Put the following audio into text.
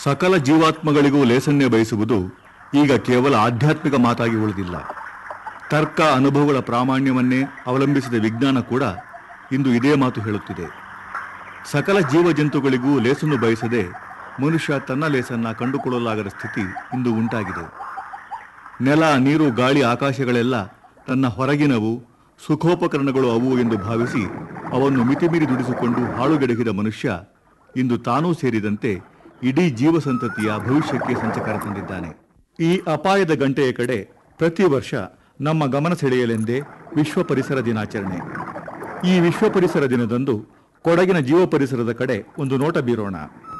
ಸಕಲ ಜೀವಾತ್ಮಗಳಿಗೂ ಲೇಸನ್ನೇ ಬಯಸುವುದು ಈಗ ಕೇವಲ ಆಧ್ಯಾತ್ಮಿಕ ಮಾತಾಗಿ ಉಳಿದಿಲ್ಲ ತರ್ಕ ಅನುಭವಗಳ ಪ್ರಾಮಾಣ್ಯವನ್ನೇ ಅವಲಂಬಿಸಿದ ವಿಜ್ಞಾನ ಕೂಡ ಇಂದು ಇದೇ ಮಾತು ಹೇಳುತ್ತಿದೆ ಸಕಲ ಜೀವಜಂತುಗಳಿಗೂ ಲೇಸನ್ನು ಬಯಸದೆ ಮನುಷ್ಯ ತನ್ನ ಲೇಸನ್ನ ಕಂಡುಕೊಳ್ಳಲಾಗದ ಸ್ಥಿತಿ ಇಂದು ಉಂಟಾಗಿದೆ ನೆಲ ನೀರು ಗಾಳಿ ಆಕಾಶಗಳೆಲ್ಲ ತನ್ನ ಹೊರಗಿನವು ಸುಖೋಪಕರಣಗಳು ಅವು ಎಂದು ಭಾವಿಸಿ ಅವನ್ನು ಮಿತಿಮೀರಿ ದುಡಿಸಿಕೊಂಡು ಹಾಳುಗೆಡಹಿದ ಮನುಷ್ಯ ಇಂದು ತಾನೂ ಸೇರಿದಂತೆ ಇಡೀ ಜೀವಸಂತತಿಯ ಭವಿಷ್ಯಕ್ಕೆ ಸಂಚಕಾರ ತಂದಿದ್ದಾನೆ ಈ ಅಪಾಯದ ಗಂಟೆಯ ಕಡೆ ಪ್ರತಿ ವರ್ಷ ನಮ್ಮ ಗಮನ ಸೆಳೆಯಲೆಂದೇ ವಿಶ್ವ ಪರಿಸರ ದಿನಾಚರಣೆ ಈ ವಿಶ್ವ ಪರಿಸರ ದಿನದಂದು ಕೊಡಗಿನ ಜೀವ ಪರಿಸರದ ಕಡೆ ಒಂದು ನೋಟ ಬೀರೋಣ